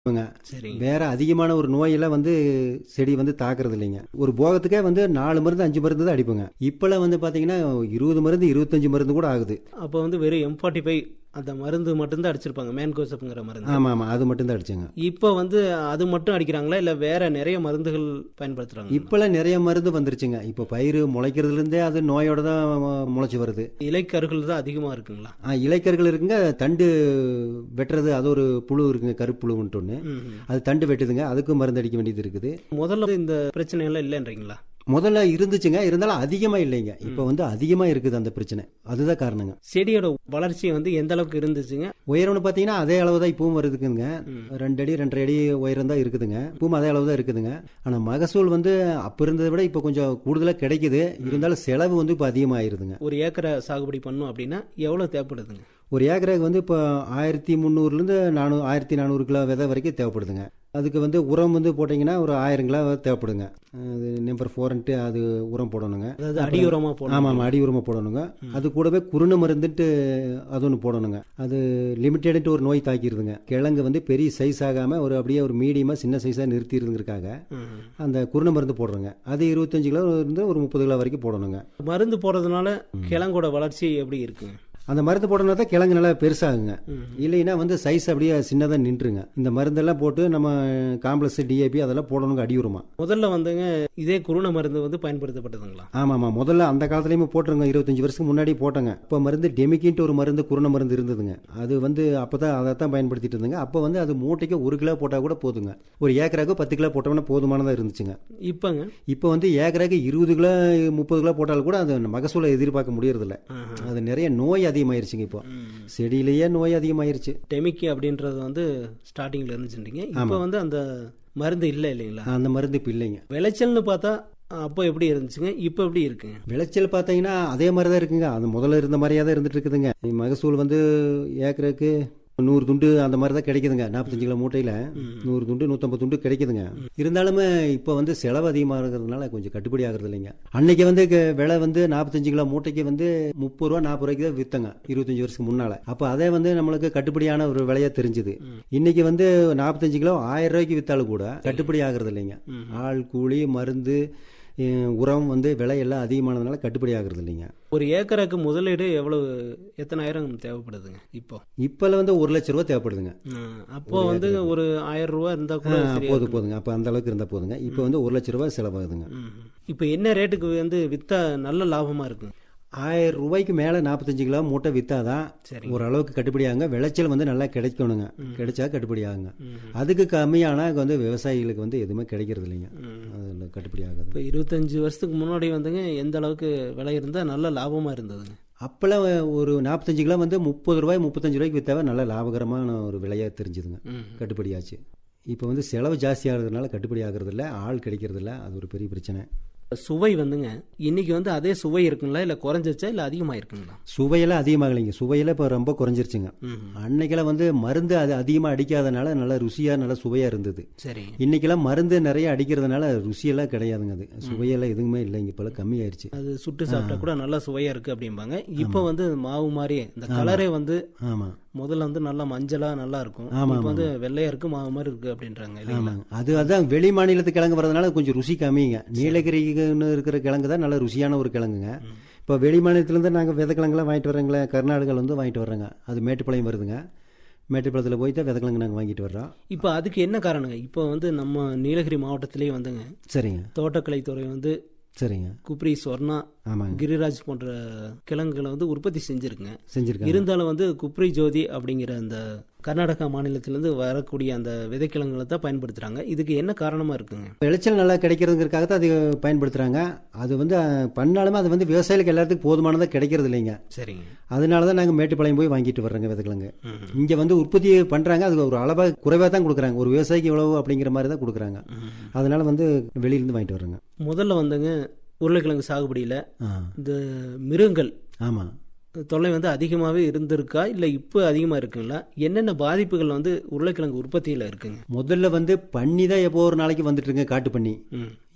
இவங்க சரிங்க வேற அதிகமான ஒரு நோயெல்லாம் வந்து செடி வந்து தாக்குறது இல்லைங்க ஒரு போகத்துக்கே வந்து நாலு மருந்து அஞ்சு மருந்து தான் அடிப்போங்க இப்பெல்லாம் வந்து பாத்தீங்கன்னா இருபது மருந்து இருபத்தஞ்சு மருந்து கூட ஆகுது அப்போ வந்து வெறும் எம் ஃபார்ட்டி ஃபைவ் அந்த மருந்து மட்டும்தான் அடிச்சிருப்பாங்க மேன்கோசப்ங்கிற மருந்து ஆமா ஆமா அது மட்டும் தான் அடிச்சேங்க இப்போ வந்து அது மட்டும் அடிக்கிறாங்களா இல்ல வேற நிறைய மருந்துகள் பயன்படுத்துறாங்க இப்பெல்லாம் நிறைய மருந்து வந்துருச்சுங்க இப்போ பயிர் முளைக்கிறதுல இருந்தே அது நோயோட தான் முளைச்சு வருது இலைக்கருகள் தான் அதிகமா இருக்குங்களா ஆ, இலைக்கருகள் இருக்குங்க தண்டு வெட்டுறது அது ஒரு புழு இருக்குங்க கருப்புழுன்ட்டு ஒன்று ம், ம். அது தண்டு வெட்டுதுங்க அதுக்கும் மருந்து அடிக்க வேண்டியது இருக்குது முதல்ல இந்த பிரச்சனை எல்லாம் இல்லைன்றீங்களா முதல்ல இருந்துச்சுங்க இருந்தாலும் அதிகமா இல்லைங்க இப்போ வந்து அதிகமா இருக்குது அந்த பிரச்சனை அதுதான் காரணங்க செடியோட வளர்ச்சி வந்து எந்த அளவுக்கு இருந்துச்சுங்க உயரம்னு பார்த்தீங்கன்னா அதே அளவு தான் இப்பவும் வருதுக்குங்க ம். ரெண்டு அடி ரெண்டரை அடி உயரம் தான் இருக்குதுங்க இப்பவும் அதே அளவு தான் இருக்குதுங்க ஆனால் மகசூல் வந்து அப்போ இருந்ததை விட இப்போ கொஞ்சம் கூடுதலாக கிடைக்குது இருந்தாலும் செலவு வந்து இப்போ அதிகமாகிருதுங்க ஒரு ஏக்கரை சாகுபடி பண்ணும் அப்படின்னா எவ்வளவு தேவைப்படுதுங்க ஒரு ஏக்கருக்கு வந்து இப்போ ஆயிரத்தி முந்நூறுலேருந்து நானூறு ஆயிரத்தி நானூறு கிலோ விதை வரைக்கும் தேவைப்படுதுங்க அதுக்கு வந்து உரம் வந்து போட்டிங்கன்னா ஒரு ஆயிரம் கிலோ தேவைப்படுங்க அது நம்பர் ஃபோர்ன்ட்டு அது உரம் போடணுங்க அதாவது அடி உரமா போடணும் ஆமாம் ஆமாம் அடி உரமாக போடணுங்க அது கூடவே குருணை மருந்துட்டு அது ஒன்று போடணுங்க அது லிமிட்டெடுட்டு ஒரு நோய் தாக்கிடுதுங்க கிழங்கு வந்து பெரிய சைஸ் ஆகாமல் ஒரு அப்படியே ஒரு மீடியமாக சின்ன சைஸாக நிறுத்திடுதுங்கிறக்காக ம். அந்த குருணை மருந்து போடுறோங்க அது இருபத்தஞ்சு கிலோ இருந்து ஒரு முப்பது கிலோ வரைக்கும் போடணுங்க மருந்து போடுறதுனால கிழங்கோட வளர்ச்சி எப்படி இருக்குங்க அந்த மருந்து போடணும்னா தான் கிழங்கு நல்லா பெருசாகுங்க ம். இல்லைன்னா வந்து சைஸ் அப்படியே சின்னதாக நின்றுங்க இந்த மருந்தெல்லாம் போட்டு நம்ம காம்ப்ளெக்ஸ் டிஏபி அதெல்லாம் போடணுங்க அடி உரமா முதல்ல வந்துங்க இதே குருணை மருந்து வந்து பயன்படுத்தப்பட்டதுங்களா ஆமாம் ஆமாம் முதல்ல அந்த காலத்துலேயுமே போட்டுருங்க இருபத்தஞ்சு வருஷத்துக்கு முன்னாடி போட்டோங்க இப்போ மருந்து டெமிக்கின்ட்டு ஒரு மருந்து குருணை மருந்து இருந்ததுங்க அது வந்து அப்போ தான் அதை தான் பயன்படுத்திட்டு இருந்தேங்க அப்போ வந்து அது மூட்டைக்கு ஒரு கிலோ போட்டால் கூட போதுங்க ஒரு ஏக்கராக்கு பத்து கிலோ போட்டோம்னா போதுமானதாக இருந்துச்சுங்க இப்பங்க இப்போ வந்து ஏக்கராக்கு இருபது கிலோ முப்பது கிலோ போட்டாலும் கூட அது மகசூலை எதிர்பார்க்க முடியறதில்ல ஆஹா. அது நிறைய நோய் அதிகமாயிருச்சுங்க இப்போ ம். செடியிலேயே நோய் அதிகமாயிருச்சு டெமிக்கி அப்படின்றது வந்து ஸ்டார்டிங்ல இருந்துச்சுட்டீங்க இப்போ வந்து அந்த மருந்து இல்லை இல்லைங்களா அந்த மருந்து இப்போ இல்லைங்க விளைச்சல்னு பார்த்தா அப்போ எப்படி இருந்துச்சுங்க இப்போ எப்படி இருக்குங்க விளைச்சல் பார்த்தீங்கன்னா அதே மாதிரி தான் இருக்குங்க அது முதல்ல இருந்த மாதிரியே தான் இருந்துட்டு இருக்குதுங்க மகசூல் வந்து ஏக்கருக்கு நூறு துண்டு அந்த மாதிரி தான் கிடைக்குதுங்க நாற்பத்தஞ்சு கிலோ மூட்டையில் நூறு துண்டு நூற்றம்பது துண்டு கிடைக்குதுங்க இருந்தாலுமே இப்போ வந்து செலவு அதிகமாக இருக்கிறதுனால கொஞ்சம் கட்டுப்படி ஆகுறது இல்லைங்க அன்னைக்கு வந்து க- விலை வந்து நாற்பத்தஞ்சு கிலோ மூட்டைக்கு வந்து முப்பது ரூபா நாற்பது ரூபாய்க்கு தான் விற்றங்க இருபத்தஞ்சு வருஷத்துக்கு முன்னால் அப்போ அதே வந்து நம்மளுக்கு கட்டுப்படியான ஒரு விலையாக தெரிஞ்சுது இன்னைக்கு வந்து நாற்பத்தஞ்சு கிலோ ஆயிரம் ரூபாய்க்கு விற்றாலும் கூட கட்டுப்படி ஆகுறது இல்லைங்க ம். ஆள் கூலி மருந்து அஹ், உரம் வந்து விலை எல்லாம் அதிகமானதுனால கட்டுப்படி ஆகுறது இல்லைங்க ஒரு ஏக்கருக்கு முதலீடு எவ்வளவு எத்தனாயிரம் தேவைப்படுதுங்க இப்போ இப்போல்லாம் வந்து ஒரு லட்ச ரூபா தேவைப்படுதுங்க ம், அப்போ வந்து ஒரு ஆயிரம் ரூபா இருந்தா கூட ஆ, சரியா போதும் போதுங்க அப்போ அந்த அளவுக்கு இருந்தால் போதுங்க இப்போ வந்து ஒரு லட்ச ரூபா செலவாகுதுங்க ம். இப்போ என்ன ரேட்டுக்கு வந்து வித்தா நல்ல லாபமா இருக்குங்க ஆயிரம் ரூபாய்க்கு மேலே நாற்பத்தஞ்சு கிலோ மூட்டை வித்தாதான் சரி ஓரளவுக்கு கட்டுப்படி ஆகுங்க விளைச்சல் வந்து நல்லா கிடைக்கணுங்க கிடைச்சா கட்டுப்படி ஆகுங்க ம். அதுக்கு கம்மியானா வந்து விவசாயிகளுக்கு வந்து எதுவுமே கிடைக்கிறது இல்லைங்க ம். அது கட்டுப்படி ஆகாது இப்போ இருபத்தஞ்சு வருஷத்துக்கு முன்னாடி வந்துங்க எந்த அளவுக்கு விலை இருந்தால் நல்ல லாபமா இருந்ததுங்க அப்போல்லாம் ஒரு நாற்பத்தஞ்சு கிலோ வந்து முப்பது ரூபாய் முப்பத்தஞ்சு ரூபாய்க்கு வித்தாவே நல்ல லாபகரமான ஒரு விலையாக தெரிஞ்சுதுங்க ம். கட்டுப்படியாச்சு இப்போ வந்து செலவு ஜாஸ்தி ஆகிறதுனால கட்டுப்படி ஆகிறது இல்ல ஆள் கிடைக்கிறது இல்ல அது ஒரு பெரிய பிரச்சனை சுவை வந்துங்க இன்னைக்கு வந்து அதே சுவை இருக்குங்களா இல்லை குறைஞ்சிருச்சா இல்லை அதிகமாக இருக்குங்களா சுவையெல்லாம் அதிகமாகலைங்க சுவையெல்லாம் இப்போ ரொம்ப குறைஞ்சிருச்சுங்க ம். அன்னைக்கெல்லாம் வந்து மருந்து அது அதிகமாக அடிக்காதனால நல்ல ருசியாக நல்ல சுவையாக இருந்தது சரி இன்னைக்கெல்லாம் மருந்து நிறைய அடிக்கிறதுனால ருசியெல்லாம் கிடையாதுங்க அது சுவையெல்லாம் எதுவுமே இல்லைங்க இப்போல்லாம் கம்மியாயிருச்சு அது சுட்டு சாப்பிட்டா கூட நல்லா சுவையா இருக்கு அப்படிம்பாங்க இப்போ வந்து மாவு மாதிரி இந்த கலரே வந்து ஆமாம் முதல்ல வந்து நல்லா மஞ்சளா நல்லா இருக்கும் ஆமா, இப்போ வந்து வெள்ளையா இருக்கு மாவு மாதிரி இருக்கு அப்படின்றாங்க இல்லைங்களா ஆமாங்க அது அதான் வெளி மாநிலத்து கிழங்கு வரதுனால கொஞ்சம் ருசி கம்மிங்க நீலகிரின்னு இருக்கிற கிழங்கு தான் நல்ல ருசியான ஒரு கிழங்குங்க இப்போ வெளி மாநிலத்திலேருந்து நாங்கள் விதை கிழங்குலாம் வாங்கிட்டு வர்றோங்களே கர்நாடகாவில் வந்து வாங்கிட்டு வர்றோங்க அது மேட்டுப்பாளையம் வருதுங்க மேட்டுப்பாளையத்தில் போய் தான் விதை கிழங்கு நாங்கள் வாங்கிட்டு வர்றோம் இப்போ அதுக்கு என்ன காரணங்க இப்போ வந்து நம்ம நீலகிரி மாவட்டத்திலேயே வந்துங்க சரிங்க தோட்டக்கலைத்துறை வந்து சரிங்க குப்ரி சொர்ணா ஆமாங்க கிரிராஜ் போன்ற கிழங்குகளை வந்து உற்பத்தி செஞ்சிருக்குங்க செஞ்சுருக்காங்க இருந்தாலும் வந்து குப்ரி ஜோதி அப்படிங்கிற அந்த கர்நாடகா மாநிலத்திலிருந்து வரக்கூடிய அந்த விதைக்கிழங்குகளை தான் பயன்படுத்துறாங்க இதுக்கு என்ன காரணமா இருக்குங்க விளைச்சல் நல்லா கிடைக்கிறதுங்கிறதுக்காக தான் அது பயன்படுத்துகிறாங்க அது வந்து அஹ், பண்ணாலுமே அது வந்து விவசாயிகளுக்கு எல்லாத்துக்கும் போதுமானதாக கிடைக்கிறது இல்லைங்க சரிங்க அதனால தான் நாங்கள் மேட்டுப்பாளையம் போய் வாங்கிட்டு வர்றோங்க விதைக்கிழங்கு ம். இங்கே வந்து உற்பத்தி பண்ணுறாங்க அது ஒரு அளவாக குறைவாக தான் கொடுக்குறாங்க ஒரு விவசாயிக்கு இவ்வளவு அப்படிங்கிற மாதிரி தான் கொடுக்குறாங்க ம். அதனால வந்து வெளியிலேருந்து வாங்கிட்டு வர்றோங்க முதல்ல வந்துங்க உருளைக்கிழங்கு சாகுபடியில ஆ இந்த மிருகங்கள் ஆமாம் தொல்லை வந்து அதிகமாகவே இருந்திருக்கா இல்லை இப்போ அதிகமாக இருக்குங்களா என்னென்ன பாதிப்புகள் வந்து உருளைக்கிழங்கு உற்பத்தியில் இருக்குங்க முதல்ல வந்து பண்ணி தான் எப்போ ஒரு நாளைக்கு வந்துட்டுருங்க காட்டு பண்ணி ம்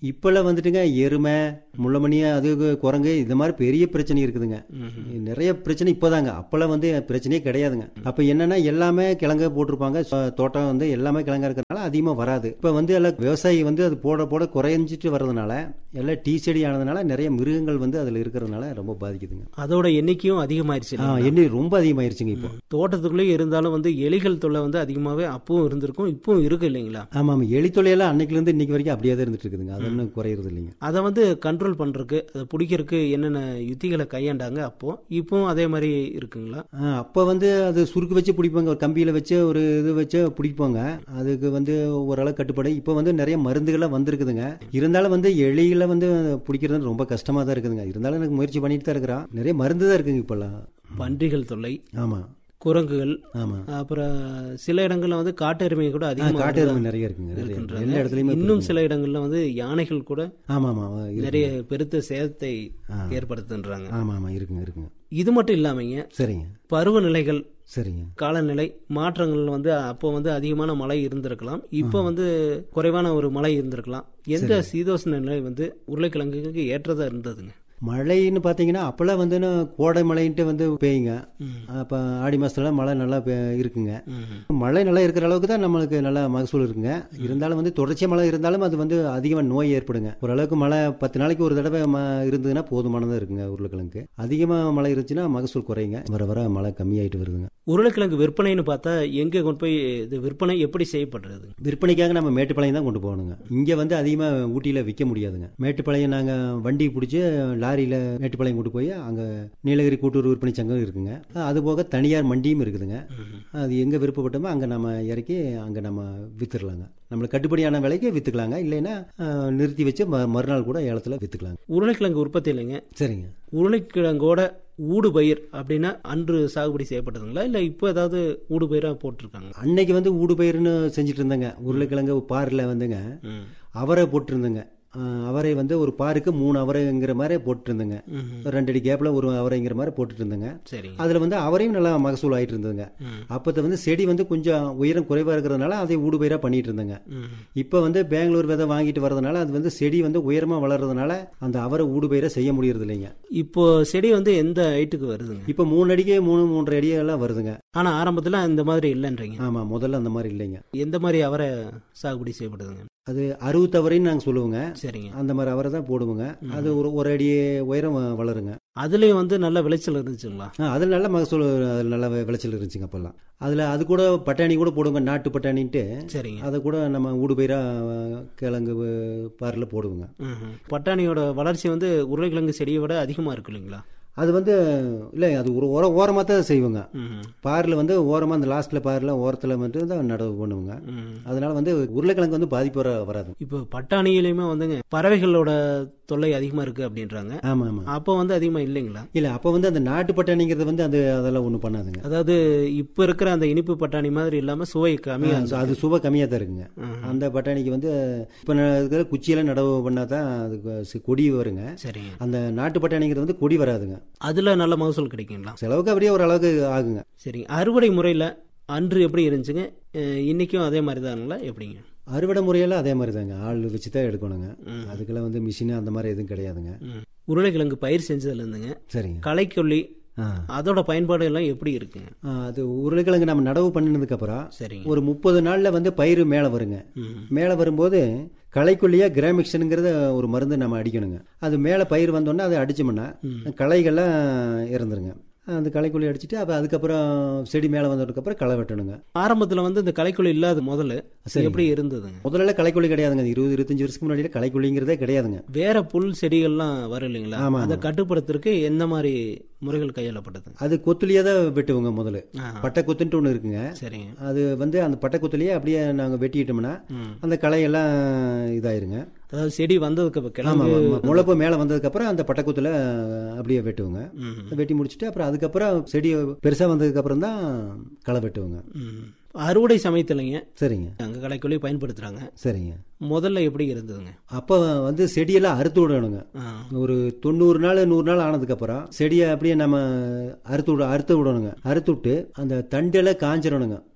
இப்பெல்லாம் வந்துட்டுங்க எருமை முள்ளமணி அது குரங்கு இந்த மாதிரி பெரிய பிரச்சனை இருக்குதுங்க நிறைய பிரச்சனை இப்போதாங்க அப்பெல்லாம் வந்து பிரச்சனையே கிடையாதுங்க அப்ப என்னன்னா எல்லாமே கிழங்க போட்டிருப்பாங்க சொ- தோட்டம் வந்து எல்லாமே கிழங்கா இருக்கிறதுனால அதிகமா வராது இப்ப வந்து எல்லாம் விவசாயி வந்து அது போட போட குறைஞ்சிட்டு வர்றதுனால எல்லாம் டீ செடி ஆனதுனால நிறைய மிருகங்கள் வந்து அதுல இருக்கிறதுனால ரொம்ப பாதிக்குதுங்க அதோட எண்ணிக்கையும் அதிகமாயிருச்சு ஆ, எண்ணி ரொம்ப அதிகமாயிருச்சுங்க இப்போ தோட்டத்துக்குள்ளேயே இருந்தாலும் வந்து எலிகள் தொல்லை வந்து அதிகமாகவே அப்பவும் இருந்திருக்கும் இப்பவும் இருக்கு இல்லைங்களா ஆமா ஆமா எலித்தொலையெல்லாம் அன்னைக்குல இருந்து இன்னைக்கு வரைக்கும் அப்படியே தான் இருந்துட்டு இருக்குதுங்க அது ஒன்றும் குறையிறது இல்லைங்க அதை வந்து கண்ட்ரோல் பண்றதுக்கு அதை பிடிக்கிறதுக்கு என்னென்ன யுத்திகளை கையாண்டாங்க அப்போ இப்பவும் அதே மாதிரி இருக்குங்களா ஆ, அப்ப வந்து அது சுருக்கு வச்சு பிடிப்பாங்க ஒரு கம்பியில வச்சு ஒரு இது வச்சு பிடிப்பாங்க அதுக்கு வந்து ஓரளவு கட்டுப்பாடு இப்போ வந்து நிறைய மருந்துகள்லாம் வந்திருக்குதுங்க இருந்தாலும் வந்து எலிகளை வந்து பிடிக்கிறது ரொம்ப கஷ்டமா தான் இருக்குதுங்க இருந்தாலும் எனக்கு முயற்சி பண்ணிட்டு தான் இருக்கிறான் நிறைய மருந்து தான் இருக்குங்க இப்பெல்லாம் பன்றிகள் தொல்லை ஆமா குரங்குகள் ஆமா அப்புறம் சில இடங்கள்ல வந்து காட்டெருமை கூட ஆ, அதிகமாக காட்டு எருமை நிறைய இருக்குங்க நிறைய இருக்கு. எல்லா இடத்துலயுமே இன்னும் சில இடங்கள்ல வந்து யானைகள் கூட ஆமா ஆமா இருக்கு. நிறைய பெருத்த சேதத்தை ஏற்படுத்துன்றாங்க ஆமா ஆமா இருக்குங்க இருக்குங்க இது மட்டும் இல்லாமங்க சரிங்க பருவநிலைகள் சரிங்க காலநிலை மாற்றங்கள் வந்து அப்போ வந்து அதிகமான மழை இருந்திருக்கலாம் இப்போ வந்து குறைவான ஒரு மழை இருந்திருக்கலாம் எந்த சீதோஷ்ண நிலை வந்து உருளைக்கிழங்குக்கு ஏற்றதா இருந்ததுங்க மழைன்னு பார்த்தீங்கன்னா அப்போல்லாம் வந்து கோடை மழைன்ட்டு வந்து பெய்யுங்க அப்போ ஆடி மாதத்துல மழை நல்லா பெ- இருக்குங்க மழை நல்லா இருக்கிற அளவுக்கு தான் நம்மளுக்கு நல்லா மகசூல் இருக்குங்க இருந்தாலும் வந்து தொடர்ச்சியாக மழை இருந்தாலும் அது வந்து அதிகமாக நோய் ஏற்படுங்க ஓரளவுக்கு மழை பத்து நாளைக்கு ஒரு தடவை ம இருந்ததுன்னா போதுமானதாக இருக்குங்க உருளைக்கிழங்கு அதிகமாக மழை இருந்துச்சுன்னா மகசூல் குறையுங்க வர வர மழை கம்மியாயிட்டு வருதுங்க உருளைக்கிழங்கு விற்பனைன்னு பார்த்தா எங்கே கொண்டு போய் இது விற்பனை எப்படி செய்யப்படுறது விற்பனைக்காக நம்ம மேட்டுப்பாளையம் தான் கொண்டு போகணுங்க இங்கே வந்து அதிகமாக ஊட்டியில் விற்க முடியாதுங்க மேட்டுப்பாளையம் நாங்கள் வண்டி பிடிச்சி லாரியில் மேட்டுப்பாளையம் கொண்டு போய் அங்கே நீலகிரி கூட்டுறவு விற்பனை சங்கம் இருக்குங்க அது போக தனியார் மண்டியும் இருக்குதுங்க அது எங்கே விருப்பப்பட்டோமோ அங்கே நம்ம இறக்கி அங்கே நம்ம வித்துடலாங்க நம்மளுக்கு கட்டுப்படியான விலைக்கு விற்றுக்கலாங்க இல்லைன்னா அஹ், நிறுத்தி வச்சு ம- மறுநாள் கூட ஏலத்தில் விற்றுக்கலாங்க உருளைக்கிழங்கு உற்பத்தி இல்லைங்க சரிங்க உருளைக்கிழங்கோட ஊடு பயிர் அப்படின்னா அன்று சாகுபடி செய்யப்பட்டதுங்களா இல்லை இப்போ ஏதாவது ஊடு பயிராக போட்டிருக்காங்க அன்னைக்கு வந்து ஊடுபயிர்னு செஞ்சுட்டு இருந்தேங்க உருளைக்கிழங்கு பாரில் வந்துங்க அவரை போட்டிருந்தேங்க அஹ், அவரை வந்து ஒரு பாருக்கு மூணு அவரைங்கிற மாதிரி போட்டுருந்தேங்க ரெண்டு அடி கேப்ல ஒரு அவரைங்கிற மாதிரி போட்டுட்டு இருந்தேங்க சரிங்க அதுல வந்து அவரையும் நல்லா மகசூல் ஆயிட்டு இருந்ததுங்க அப்பத்த வந்து செடி வந்து கொஞ்சம் உயரம் குறைவா இருக்கிறதுனால அதை ஊடுபயிரா பண்ணிட்டு இருந்தேங்க இப்ப வந்து பெங்களூர் விதை வாங்கிட்டு வரதுனால அது வந்து செடி வந்து உயரமா வளர்றதுனால அந்த அவரை ஊடுபயிரா செய்ய முடியறது இல்லைங்க இப்போ செடி வந்து எந்த ஹைட்டுக்கு வருதுங்க இப்ப மூணு அடிக்கு மூணு மூன்றரை அடி எல்லாம் வருதுங்க ஆனா ஆரம்பத்துல இந்த மாதிரி இல்லைன்றீங்க ஆமா முதல்ல அந்த மாதிரி இல்லைங்க எந்த மாதிரி அவரை சாகுபடி செய்யப்படுதுங்க அது அறுபத்தவரைன்னு நாங்க சொல்லுவோங்க சரிங்க அந்த மாதிரி அவரை தான் போடுவோங்க அது ஒரு ஒரு அடி உயரம் வ- வளருங்க அதுலயும் வந்து நல்ல விளைச்சல் இருந்துச்சுங்களா ஆ, அதில் நல்ல மகசூல் அதில் நல்ல வி- விளைச்சல் இருந்துச்சுங்க அப்போல்லாம் அதில் அது கூட பட்டாணி கூட போடுவோங்க நாட்டு பட்டாணின்ட்டு சரிங்க அதை கூட நம்ம ஊடுபயிரா அஹ், கிழங்கு அஹ், பாரில் போடுவோங்க ம்ஹும். பட்டாணியோட வளர்ச்சி வந்து உருளைக்கிழங்கு செடியை விட அதிகமா இருக்கு இல்லைங்களா அது வந்து இல்லை அது ஒரு ஓர ஓரமாக தான் செய்வோங்க ம்ஹும். பாரில் வந்து ஓரமாக அந்த லாஸ்ட்டில் பாரில் ஓரத்தில் மட்டும் தான் நடவு பண்ணுவோங்க ம். அதனால வந்து உருளைக்கிழங்கு வந்து பாதிப்பு வர வராது இப்போ பட்டாணியிலையுமே வந்துங்க பறவைகளோட தொல்லை அதிகமா இருக்கு அப்படின்றாங்க ஆமாம் ஆமாம் அப்போ வந்து அதிகமா இல்லைங்களா இல்லை அப்போ வந்து அந்த நாட்டு பட்டாணிங்கிறது வந்து அது அதெல்லாம் ஒன்றும் பண்ணாதுங்க அதாவது இப்ப இருக்கிற அந்த இனிப்பு பட்டாணி மாதிரி இல்லாம சுவை கம்மியா அது- அது சுவை கம்மியாக தான் இருக்குங்க அந்த பட்டாணிக்கு வந்து இப்போ இருக்கிற குச்சியெல்லாம் நடவு பண்ணால் தான் அதுக்கு சி- கொடி வருங்க சரிங்க அந்த நாட்டு பட்டாணிங்கிறது வந்து கொடி வராதுங்க அதுல நல்ல மகசூல் கிடைக்குங்களா செலவுக்கு அப்படியே ஒரு அளவுக்கு ஆகுங்க சரிங்க அறுவடை முறையில அன்று எப்படி இருந்துச்சுங்க அஹ் இன்னைக்கும் அதே மாதிரி தானுங்களா எப்படிங்க அறுவடை முறையெல்லாம் அதே மாதிரி தாங்க ஆள் வச்சு தான் எடுக்கணுங்க அதுக்கெல்லாம் வந்து மிஷின் அந்த மாதிரி எதுவும் கிடையாதுங்க ம். உருளைக்கிழங்கு பயிர் செஞ்சதுல இருந்துங்க சரிங்க களைக்கொல்லி ஆ அதோட பயன்பாடு எல்லாம் எப்படி இருக்குங்க ஆ, அது உருளைக்கிழங்கு நம்ம நடவு பண்ணினதுக்கு அப்புறம் சரிங்க ஒரு முப்பது நாள்ல வந்து பயிர் மேலே வருங்க ம். மேலே வரும்போது களைக்குள்ளியா கிராமிக்ஷனுங்கிறத ஒரு மருந்து நம்ம அடிக்கணுங்க அது மேலே பயிர் வந்தோடனே அதை அடிச்சோம்னா களைகள்லாம் இறந்துருங்க அந்த களைக்குள்ளி அடிச்சுட்டு அப்போ அதுக்கப்புறம் செடி மேலே வந்ததுக்கப்புறம் களை வெட்டணுங்க ஆரம்பத்துல வந்து இந்த களைக்கொல்லி இல்லாத முதல்ல சரிங்க. எப்படி இருந்ததுங்க முதல்ல களைக்குள்ளி கிடையாதுங்க இருபது இருபத்தஞ்சு வருஷத்துக்கு முன்னாடி களைக்குள்ளிங்கிறதே கிடையாதுங்க வேற புல் செடிகள்லாம் வரும் இல்லைங்களா ஆமா, அதை கட்டுப்படுத்துறதுக்கு எந்த மாதிரி முறைகள் கையாளப்பட்டது அது கொத்துலியே தான் வெட்டுவோங்க முதல்ல ஆ, பட்டை கொத்துன்ட்டு ஒன்று இருக்குங்க சரிங்க அது வந்து அந்த பட்டை கொத்துலேயே அப்படியே நாங்கள் வெட்டிட்டோம்னா ம். அந்த களையெல்லாம் இதாயிருங்க அதாவது செடி வந்ததுக்கு அப்புறம் ஆமாம் கிளம்பு ஆமாம் முளைப்பு மேலே வந்ததுக்கப்புறம் அந்த பட்டைக்குத்தில் அப்படியே வெட்டுவோங்க ம். வெட்டி முடிச்சுட்டு அப்புறம் அதுக்கப்புறம் செடி பெருசாக வந்ததுக்கப்புறம் தான் களை வெட்டுவோங்க ம். அறுவடை சமயத்துலங்க சரிங்க அங்க களைக்கொல்லி பயன்படுத்துறாங்க சரிங்க முதல்ல எப்படி இருந்ததுங்க அப்போ வந்து செடியெல்லாம் அறுத்து விடணுங்க ஆ, ஒரு தொண்ணூறு நாள் நூறு நாள் ஆனதுக்கப்புறம் செடியை அப்படியே நம்ம அறுத்து விட அறுத்து விடணுங்க அறுத்து விட்டு அந்த தண்டெல்லாம் காஞ்சிடணுங்க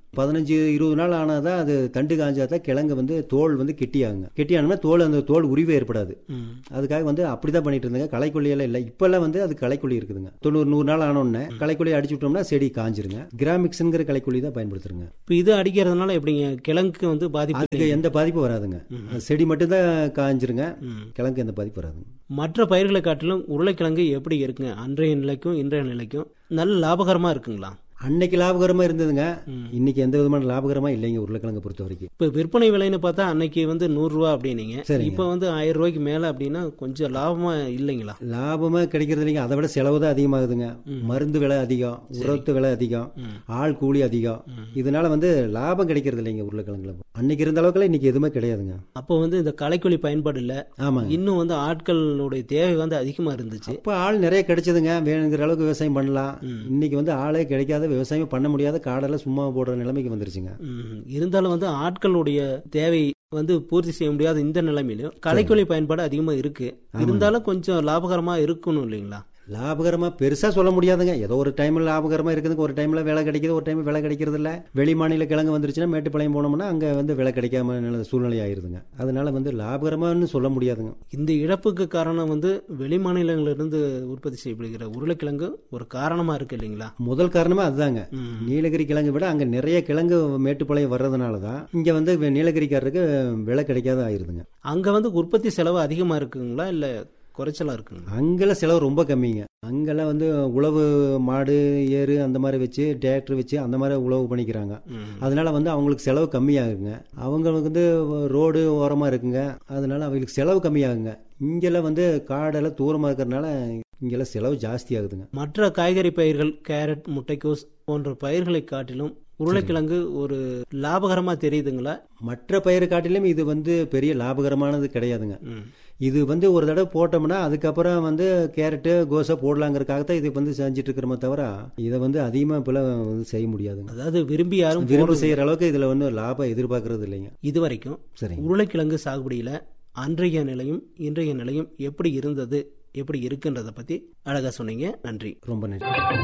பதினஞ்சு இருபது நாள் ஆனாதான் அது தண்டு காஞ்சாதான் கிழங்கு வந்து தோல் வந்து கெட்டியாகுங்க கெட்டியானோம்னா தோல் அந்த தோல் உரிவே ஏற்படாது ம். அதுக்காக வந்து அப்படிதான் பண்ணிட்டு இருந்தாங்க களைக்கொல்லி எல்லாம் இல்லை இப்பெல்லாம் வந்து அது களைக்கொல்லி இருக்குதுங்க தொண்ணூறு நூறு நாள் ஆனோடனே களைக்கொல்லி அடிச்சு விட்டோம்னா செடி காஞ்சிருங்க கிராமிக்ஸ்ங்கிற களைக்கொல்லி தான் பயன்படுத்துறங்க இப்போ இது அடிக்கிறதுனால எப்படிங்க கிழங்குக்கு வந்து பாதிப்பு அதுக்கு எந்த பாதிப்பும் வராதுங்க அது செடி மட்டும்தான் காஞ்சிருங்க ம். கிழங்கு எந்த பாதிப்பும் வராதுங்க மற்ற பயிர்களை காட்டிலும் உருளைக்கிழங்கு எப்படி இருக்குங்க அன்றைய நிலைக்கும் இன்றைய நிலைக்கும் நல்ல லாபகரமா இருக்குங்களா அன்னைக்கு லாபகரமா இருந்ததுங்க இன்னைக்கு எந்த விதமான லாபகரமா இல்லைங்க உருளைக்கிழங்கு பொறுத்த வரைக்கும் இப்போ விற்பனை விலைன்னு பார்த்தா அன்னைக்கு வந்து நூறுரூவா அப்படின்னீங்க சரிங்க. இப்போ வந்து ஆயிரம் ரூபாய்க்கு மேலே அப்படின்னா கொஞ்சம் லாபமா இல்லைங்களா லாபமா கிடைக்கிறது இல்லைங்க அதை விட செலவு தான் அதிகமாகுதுங்க மருந்து விலை அதிகம் உரத்து விலை அதிகம் ஆள் கூலி அதிகம் இதனால வந்து லாபம் கிடைக்கிறது இல்லைங்க உருளைக்கிழங்குல அன்னைக்கு இருந்த அளவுக்குலாம் இன்னைக்கு எதுவுமே கிடையாதுங்க அப்போ வந்து இந்த களைக்கொல்லி பயன்பாடு இல்லை ஆமாங்க இன்னும் வந்து ஆட்களுடைய தேவை வந்து அதிகமாக இருந்துச்சு இப்போ ஆள் நிறைய கிடைச்சதுங்க வேணுங்கிற அளவுக்கு விவசாயம் பண்ணலாம் இன்னைக்கு வந்து ஆளே கிடைக்காத விவசாயம் பண்ண முடியாத காடெல்லாம் சும்மா போடுற நிலைமைக்கு வந்துருச்சுங்க ம், இருந்தாலும் வந்து ஆட்களுடைய தேவை வந்து பூர்த்தி செய்ய முடியாத இந்த நிலைமையிலும் களைக்கொல்லி பயன்பாடு அதிகமாக இருக்கு இருந்தாலும் கொஞ்சம் லாபகரமா இருக்கணும் இல்லைங்களா லாபகரமா பெருசா சொல்ல முடியாதுங்க ஏதோ ஒரு டைம்ல லாபகரமா இருக்குதுங்க ஒரு டைம்ல விலை கிடைக்குது ஒரு டைம் விலை கிடைக்கிறது இல்ல வெளி மாநில கிழங்கு வந்துருச்சுன்னா மேட்டுப்பாளையம் போனோம்னா அங்க வந்து விலை கிடைக்காம நில- சூழ்நிலை ஆயிருதுங்க அதனால வந்து லாபகரமான்னு சொல்ல முடியாதுங்க இந்த இழப்புக்கு காரணம் வந்து வெளி மாநிலங்களிலிருந்து உற்பத்தி செய்யப்படுகிற உருளைக்கிழங்கு ஒரு காரணமா இருக்கு இல்லைங்களா முதல் காரணமே அதுதாங்க ம். நீலகிரி கிழங்கு விட அங்க நிறைய கிழங்கு மேட்டுப்பாளையம் வர்றதுனால தான் இங்க வந்து வே- நீலகிரிக்காரருக்கு விலை கிடைக்காத ஆயிருதுங்க அங்க வந்து உற்பத்தி செலவு அதிகமா இருக்குங்களா இல்ல குறைச்சலா இருக்குங்களா அங்கெல்லாம் செலவு ரொம்ப கம்மிங்க அங்கெல்லாம் வந்து உழவு மாடு ஏறு அந்த மாதிரி வச்சு டிராக்டர் வச்சு அந்த மாதிரி உழவு பண்ணிக்கிறாங்க ம். அதனால வந்து அவங்களுக்கு செலவு கம்மியாகுங்க அவங்களுக்கு வந்து ரோடு ஓரமா இருக்குங்க அதனால அவங்களுக்கு செலவு கம்மியாகுங்க இங்கெல்லாம் வந்து காடெல்லாம் தூரமா இருக்கிறதுனால இங்கெல்லாம் செலவு ஜாஸ்தி ஆகுதுங்க மற்ற காய்கறி பயிர்கள் கேரட் முட்டைக்கோஸ் போன்ற பயிர்களை காட்டிலும் உருளைக்கிழங்கு ஒரு லாபகரமா தெரியுதுங்களா மற்ற பயிர் காட்டிலும் இது வந்து பெரிய லாபகரமானது கிடையாதுங்க ம். இது வந்து ஒரு தடவை போட்டோம்னா அதுக்கப்புறம் வந்து கேரட்டு கோஸை போடலாங்கிறதுக்காகத்தான் இது வந்து செஞ்சுட்டு இருக்கிறோமே தவிர இதை வந்து அதிகமாக இப்பெல்லாம் வந்து செய்ய முடியாதுங்க அதாவது விரும்பி யாரும் விரும்பி செய்யற அளவுக்கு இதுல வந்து லாபம் எதிர்பார்க்கறது இல்லைங்க இதுவரைக்கும் சரிங்க உருளைக்கிழங்கு சாகுபடியில அன்றைய நிலையும் இன்றைய நிலையும் எப்படி இருந்தது எப்படி இருக்குன்றத பத்தி அழகா சொன்னீங்க நன்றி ரொம்ப நன்றி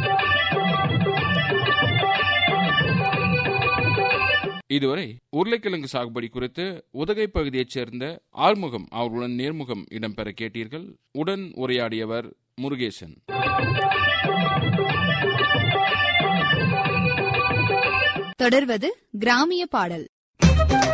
இதுவரை உருளைக்கிழங்கு சாகுபடி குறித்து உதகை பகுதியைச் சேர்ந்த ஆறுமுகம் அவர்களுடன் நேர்முகம் இடம்பெற கேட்டீர்கள் உடன் உரையாடியவர் முருகேசன் தொடர்வது கிராமிய பாடல்